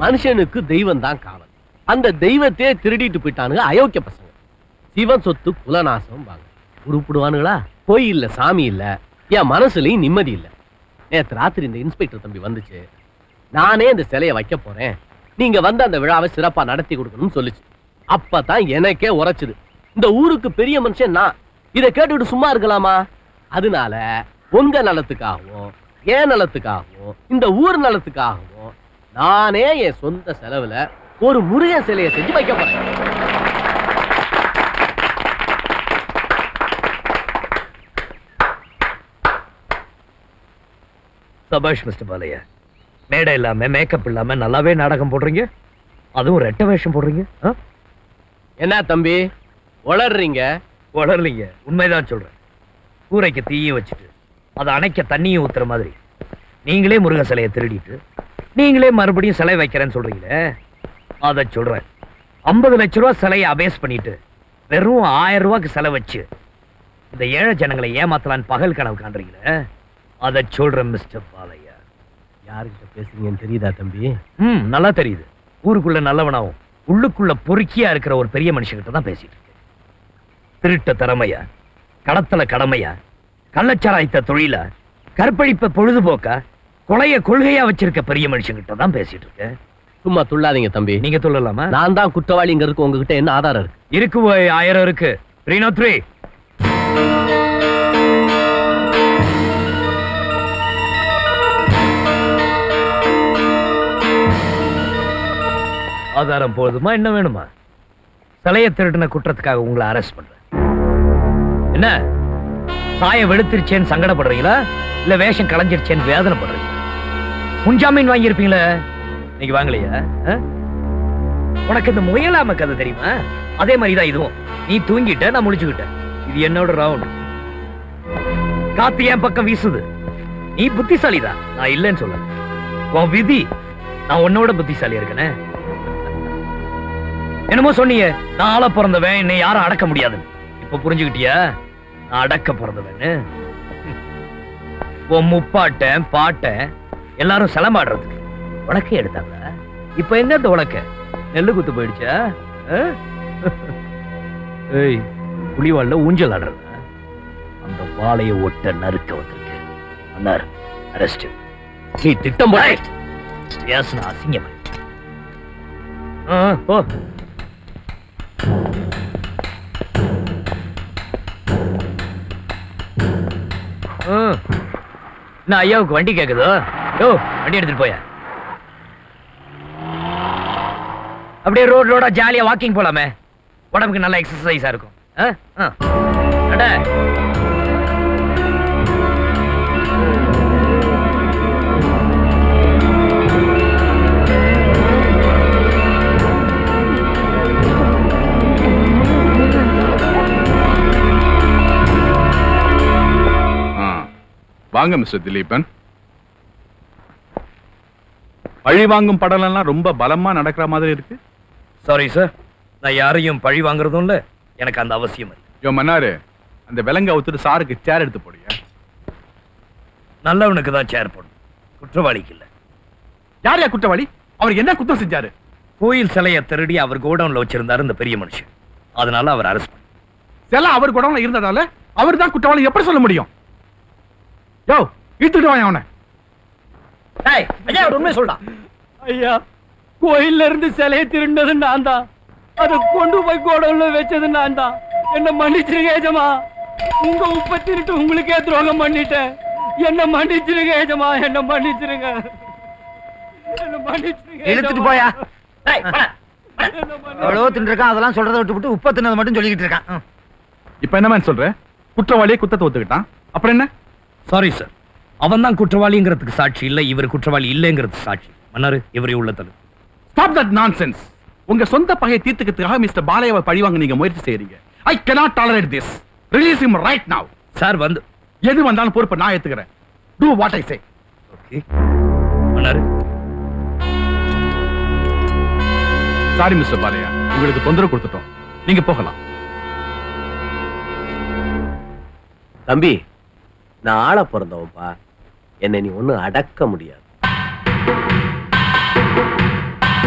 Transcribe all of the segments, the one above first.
மனுஷனுக்கு தெய்வம் தான் காவல் அந்த தெய்வத்தையே திருடிட்டு போயிட்டானுங்க அயோக்கிய பசங்க சிவன் சொத்து குலநாசம் வாங்க உருப்பிடுவானுங்களா கோயில் சாமி இல்ல என் மனசுலயும் நிம்மதி இல்ல நேத்து ராத்திரி இந்த இன்ஸ்பெக்டர் தம்பி வந்துச்சு நானே இந்த சிலையை வைக்க போறேன் நீங்க வந்து அந்த விழாவை சிறப்பா நடத்தி கொடுக்கணும்னு சொல்லுச்சு அப்பதான் எனக்கே உரைச்சுது இந்த ஊருக்கு பெரிய மனுஷன் நான் இதை கேட்டுட்டு சும்மா இருக்கலாமா அதனால உங்க நலத்துக்காகவும் என் நலத்துக்காகவும் இந்த ஊர் நலத்துக்காகவும் நானே என் சொந்த செலவுல ஒரு முருகன் சிலையை செஞ்சு வைக்க போறேன் சபாஷ் மிஸ்டர் பாலையா மேடை இல்லாம மேக்கப் இல்லாம நல்லாவே நாடகம் போடுறீங்க அதுவும் ரெட்டை வேஷம் போடுறீங்க ஆ? என்ன தம்பி வளர்றீங்க வளரலீங்க உண்மைதான் சொல்றேன் கூரைக்கு தீயை வச்சுட்டு அதை அணைக்க தண்ணியை ஊத்துற மாதிரி நீங்களே முருகன் சிலையை திருடிட்டு நீங்களே மறுபடியும் சிலை வைக்கிறேன்னு சொல்றீங்களே அதை சொல்றேன் ஐம்பது லட்ச ரூபா சிலையை அபேஸ் பண்ணிட்டு வெறும் ஆயிரம் ரூபாய்க்கு சிலை வச்சு இந்த ஏழை ஜனங்களை ஏமாத்தலான்னு பகல் கனவு காண்றீங்களே அதை சொல்றேன் மிஸ்டர் பாலையா யாருக்கிட்ட பேசுறீங்கன்னு தெரியுதா தம்பி ம் நல்லா தெரியுது ஊருக்குள்ள நல்லவனாவும் உள்ளுக்குள்ள பொறுக்கியா இருக்கிற ஒரு பெரிய மனுஷங்கிட்ட தான் பேசிட்டு இருக்கேன் திருட்ட திறமையா கடத்தல கடமையா கள்ளச்சாராயத்த தொழிலா கற்பழிப்ப பொழுதுபோக்கா கொலைய கொள்கையா வச்சிருக்க பெரிய மனுஷங்கிட்ட தான் பேசிட்டு இருக்கேன் சும்மா துள்ளாதீங்க தம்பி நீங்க சொல்லலாமா நான் தான் குற்றவாளிங்கிறதுக்கு உங்ககிட்ட என்ன ஆதாரம் இருக்கு இருக்கு ஓய், ஆயிரம் இருக்கு த்ரீ நோ த்ரீ ஆதாரம் போதுமா என்ன வேணுமா சிலைய திருடின குற்றத்துக்காக உங்களை அரெஸ்ட் பண்றேன் என்ன சாயம் வெளுத்திருச்சேன்னு சங்கடப்படுறீங்களா இல்ல வேஷம் களைஞ்சிருச்சேன்னு வேதனைப்படுறீங்க முன்ஜாமீன் வாங்கியிருப்பீங்களே நீங்க வாங்கலையா ஆ? உனக்கு இந்த முயலாம கதை தெரியுமா அதே மாதிரிதான் இதுவும் நீ தூங்கிட்ட நான் முழிச்சுக்கிட்டேன் இது என்னோட ரவுண்ட் காத்து என் பக்கம் வீசுது நீ புத்திசாலிதான் நான் இல்லைன்னு சொல்ல உன் விதி நான் உன்னோட புத்திசாலி இருக்கனே என்னமோ சொன்னீங்க நான் ஆள பிறந்தவன் என்னை யாரும் அடக்க முடியாதுன்னு இப்ப புரிஞ்சுக்கிட்டியா நான் அடக்க பிறந்தவன்னு உன் முப்பாட்டன் பாட்டன் எல்லாரும் சிலம்பாடுறதுக்கு உனக்கே எடுத்தாங்க இப்ப எங்க இந்த உனக்க நெல்லு குத்து போயிடுச்சா ஆ? ஏய் புலிவால்ல ஊஞ்சல் ஆடுறதா அந்த வாளைய ஒட்ட நறுக்க வந்திருக்கு அண்ணார் அரெஸ்ட் நீ திட்டம் போட பேசுன அசிங்கம் ஆ, போ ஆ. என்ன ஐயாவுக்கு வண்டி கேக்குதோ யோ வண்டி எடுத்துட்டு போய அப்படியே ரோட் ரோடா ஜாலியா வாக்கிங் போலாமே உடம்புக்கு நல்ல எக்ஸசைஸா இருக்கும் ஆ? ஆ. அட. ஆ. வாங்க மிஸ்டர் திலீபன் பழி வாங்கும் படம் எல்லாம் ரொம்ப பலமா நடக்கிற மாதிரி இருக்கு சாரி சார் நான் யாரையும் பழி வாங்குறதும் இல்ல எனக்கு அந்த அவசியம் இல்லை யோ மன்னாரு அந்த விலங்க அவுத்துட்டு சாருக்கு சேர் எடுத்து போடிய நல்லவனுக்கு தான் சேர் போடும் குற்றவாளிக்கு இல்ல யார் யா குற்றவாளி அவர் என்ன குற்றம் செஞ்சாரு கோயில் சிலையை திருடி அவர் கோடவுன்ல வச்சிருந்தாரு இந்த பெரிய மனுஷன் அதனால அவர் அரெஸ்ட் பண்ணி சில அவர் குடம்ல இருந்ததால அவர் தான் குற்றவாளி எப்படி சொல்ல முடியும் யோ இழுத்துட்டு வாங்க அவனை ஐயா உண்மை சொல்றான் ஐயா கோயில்ல இருந்து சிலையை திருடினது நான் தான் அதை கொண்டு போய் கோடவுன்ல வச்சது நான் தான் என்ன மன்னிச்சிருங்க ஏஜமா உங்க உப்பை திருட்டு உங்களுக்கே துரோகம் பண்ணிட்டேன் என்ன மன்னிச்சிருங்க ஏஜமா என்ன மன்னிச்சிருங்க என்ன மன்னிச்சிருங்க இழுத்துட்டு ஏஜமா. போயா என்ன மன்னிச்சிருங்க. எவ்வளவோ தின்றுருக்கான் அதெல்லாம் சொல்றதை விட்டுவிட்டு உப்ப தின்னது மட்டும் சொல்லிக்கிட்டு இருக்கான் ம். இப்ப என்ன மேன் சொல்ற குற்றவாளியை குத்தத்தை ஒத்துக்கிட்டான் அப்புறம் என்ன சாரி சார் அவன் தான் குற்றவாளிங்கிறதுக்கு சாட்சி இல்ல இவர் குற்றவாளி இல்லைங்கிறதுக்கு சாட்சி மன்னாரு இவரே உள்ளத்தல் ஸ்டாப் தட் நான்சென்ஸ் உங்க சொந்த பகையை தீர்த்துக்கிறதுக்காக மிஸ்டர் பாலையாவை பழிவாங்க நீங்க முயற்சி செய்றீங்க I cannot tolerate this release him right now sir வந்து எது வந்தாலும் பொறுப்பை நான் ஏத்துக்கிறேன் do what I say okay மன்னாரு சாரி மிஸ்டர் பாலையா உங்களுக்கு தொந்தரவு கொடுத்துட்டோம் நீங்க போகலாம் தம்பி நான் ஆள பிறந்தவன்பா என்னை நீ ஒண்ணும் அடக்க முடியாது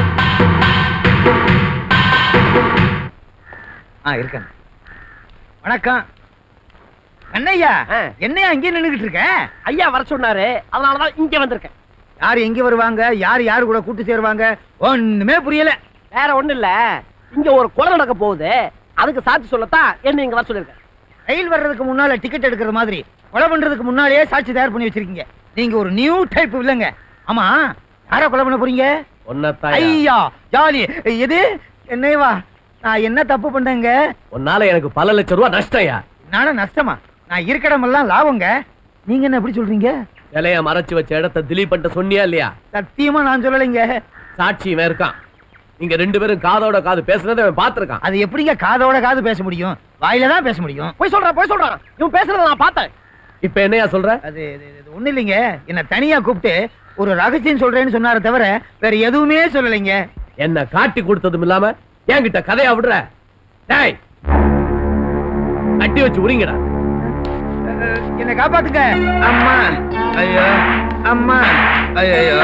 ஆ இருக்கேன் வணக்கம் அண்ணையா ஆ. என்னையா இங்கே நின்னுகிட்டு இருக்க ஐயா வர சொன்னாரு அதனாலதான் இங்க வந்திருக்கேன் யார் எங்க வருவாங்க யார் யார் கூட கூட்டு சேருவாங்க ஒண்ணுமே புரியல வேற ஒண்ணு இல்ல இங்க ஒரு கொலை நடக்க போகுது அதுக்கு சாட்சி சொல்லத்தான் என்ன இங்க வர சொல்லிருக்கேன் ரயில் வர்றதுக்கு முன்னால டிக்கெட் எடுக்கிறது மாதிரி கொலை பண்றதுக்கு முன்னாலேயே சாட்சி தயார் பண்ணி வச்சிருக்கீங்க நீங்க ஒரு நியூ டைப் இல்லைங்க ஆமா யார கொலை பண்ண போறீங்க ஒன்னத்தான் ஐயா ஜாலி எது என்னைவா நான் என்ன தப்பு பண்ணேங்க உன்னால எனக்கு பல லட்சம் ரூபாய் நஷ்டம்யா நானும் நஷ்டமா நான் இருக்கடமெல்லாம் லாபங்க நீங்க என்ன எப்படி சொல்றீங்க சிலைய மறைச்சு வச்ச இடத்த திலீப் பண்ணிட்ட சொன்னியா இல்லையா சத்தியமா நான் சொல்லலைங்க சாட்சி இவன் இருக்கான் நீங்க ரெண்டு பேரும் காதோட காது பேசுறதை அவன் பாத்திருக்கான் அது எப்படிங்க காதோட காது பேச முடியும் வாயில தான் பேச முடியும் போய் சொல்றான் போய் சொல்றான் இவன் பேசுறத நான் பார்த்தேன் இப்ப என்னையா சொல்ற அது இது- இது ஒண்ணு இல்லைங்க என்ன தனியா கூப்பிட்டு ஒரு ரகசியம் சொல்றேன்னு சொன்னாரே தவிர வேற எதுவுமே சொல்லலைங்க என்ன காட்டி கொடுத்ததும் இல்லாம என்கிட்ட கதையா விடுற டேய் கட்டி வச்சு உரிங்கடா அஹ், என்னை காப்பாத்துங்க அம்மா ஐயோ அம்மா ஐயோ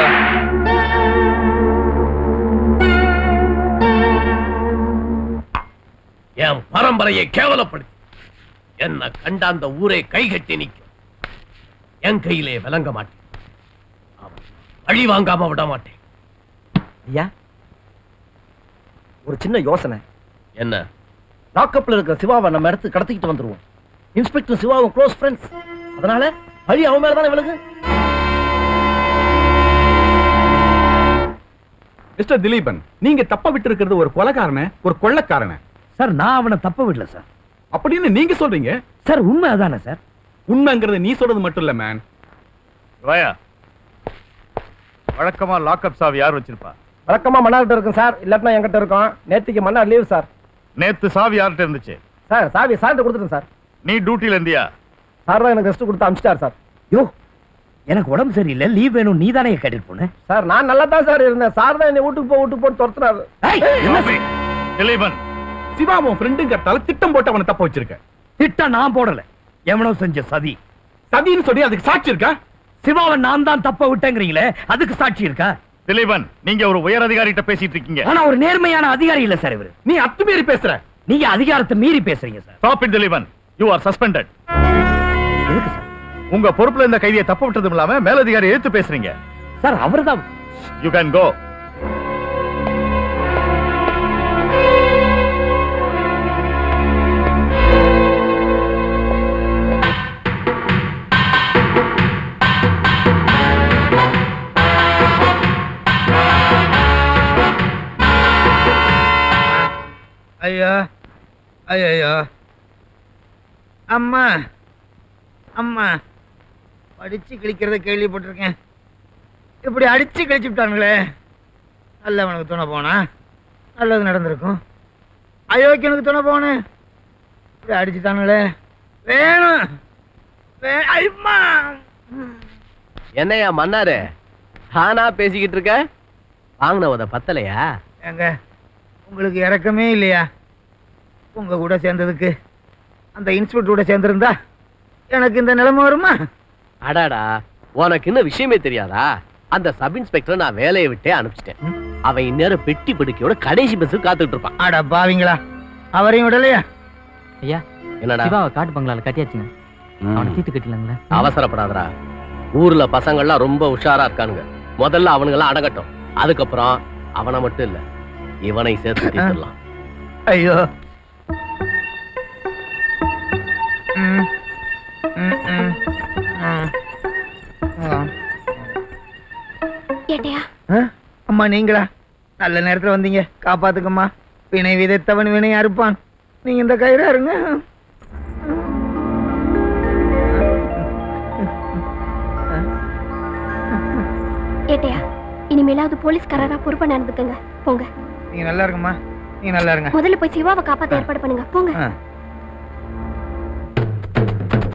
என் பரம்பரையை கேவலப்படுத்தி என்ன கண்ட அந்த ஊரை கைகட்டி நிற்கும் என் கையிலே விளங்க மாட்டேன் அவன் பழி வாங்காம விட மாட்டேன் ஐயா ஒரு சின்ன யோசனை என்ன லாக்அப்ல இருக்கிற சிவாவை நம்ம இடத்துக்கு கடத்திக்கிட்டு வந்துருவோம் இன்ஸ்பெக்டர் சிவாவும் க்ளோஸ் ஃப்ரெண்ட்ஸ் அதனால பழி அவன் மேல தானே விழுகு மிஸ்டர் திலீபன் நீங்க தப்ப விட்டு இருக்கிறது ஒரு கொலைக்காரன ஒரு கொள்ளக்காரன சார் நான் அவனை தப்ப விடல சார் அப்படின்னு நீங்க சொல்றீங்க சார் உண்மை அதானே சார் உண்மைங்கிறது நீ சொல்றது மட்டும் இல்ல மேன் வாயா வழக்கமா லாக்அப் சாவி யார் வச்சிருப்பா வழக்கமா மன்னார்கிட்ட இருக்கும் சார் இல்லாட்டினா என்கிட்ட இருக்கும் நேத்திக்கு மன்னார் லீவ் சார் நேத்து சாவி யார்கிட்ட இருந்துச்சு சார் சாவி சார்கிட்ட கொடுத்துட்டேன் சார் நீ டியூட்டில இருந்தியா சார் தான் எனக்கு ரெஸ்ட் கொடுத்து அனுப்பிச்சிட்டார் சார் யோ எனக்கு உடம்பு சரியில்லை லீவ் வேணும் நீ தானே கேட்டுட்டு போன சார் நான் நல்லா தான் சார் இருந்தேன் சார் தான் என்னை வீட்டுக்கு போ வீட்டுக்கு போன்னு துரத்துறாரு சாமி, திலீபன் சிவா உன் ஃப்ரெண்டுங்கிறதால திட்டம் போட்டு அவனை தப்ப வச்சிருக்க திட்டம் நான் போடல எவனோ செஞ்ச சதி சதின்னு சொல்லி அதுக்கு சாட்சி இருக்கா சிவாவை நான் தான் தப்ப விட்டேங்கிறீங்களே அதுக்கு சாட்சி இருக்கா திலீபன் நீங்க ஒரு உயர் அதிகாரிகிட்ட பேசிட்டு இருக்கீங்க ஆனா ஒரு நேர்மையான அதிகாரி இல்ல சார் இவரு நீ அத்துமீறி பேசுற நீங்க அதிகாரத்தை மீறி பேசுறீங்க sir stop it Dileepan you are suspended எதுக்கு சார் உங்க பொறுப்புல இந்த கைதியை தப்பு விட்டதும் இல்லாம மேலதிகாரி எடுத்து பேசுறீங்க சார் அவர்தான் யூ கேன் கோ ஐயோ ஐயோ அம்மா அம்மா படிச்சு கிழிக்கிறத கேள்விப்பட்டிருக்கேன் இப்படி அடிச்சு கிழிச்சு விட்டானுங்களே நல்லவனுக்கு துணை போனா நல்லது நடந்திருக்கும் அயோக்கியனுக்கு துணை போனேன் இப்படி அடிச்சுட்டானுங்களே வேணும் வே- ஐயம்மா என்னையா மன்னாரு தானா பேசிக்கிட்டு இருக்க வாங்கினவத பத்தலையா ஏங்க உங்களுக்கு இறக்கமே இல்லையா உங்க கூட சேர்ந்ததுக்கு அந்த இன்ஸ்பெக்டர் கூட சேர்ந்திருந்தா எனக்கு இந்த நிலைமை வருமா அடாடா உனக்கு இன்னும் விஷயமே தெரியாதா அந்த சப் இன்ஸ்பெக்டர் நான் வேலையை விட்டே அனுப்பிச்சிட்டேன் அவன் இந்நேரம் பெட்டி படுக்கையோட கடைசி பஸ் காத்துட்டு இருப்பான் அட பாவிங்களா அவரையும் விடலையா ஐயா என்னடா சிவாவை காட்டு பங்களால கட்டியாச்சுங்க அவனை தீத்து கட்டிலாங்களா அவசரப்படாதடா ஊர்ல பசங்கள்லாம் ரொம்ப உஷாரா இருக்கானுங்க முதல்ல அவனுங்கெல்லாம் அடங்கட்டும் அதுக்கப்புறம் அவனை மட்டும் இல்ல இவனை சேர்த்து தீர்த்துடலாம் ஐயோ ம். ம், ம். ஆ. ஆ. ஏட்டையா ஆ? அம்மா நீங்களா நல்ல நேரத்துல வந்தீங்க காப்பாத்துக்கம்மா வினை விதைத்தவன் வினை அறுப்பான் நீங்க இந்த கயிறா இருங்க ஏட்டையா இனிமேலாவது போலீஸ்காரரா பொறுப்பா நடந்துக்கங்க போங்க நீங்க நல்லா இருங்கம்மா நீங்க நல்லா இருங்க முதல்ல போய் சிவாவை காப்பாத்த ஏற்பாடு பண்ணுங்க போங்க ஆ.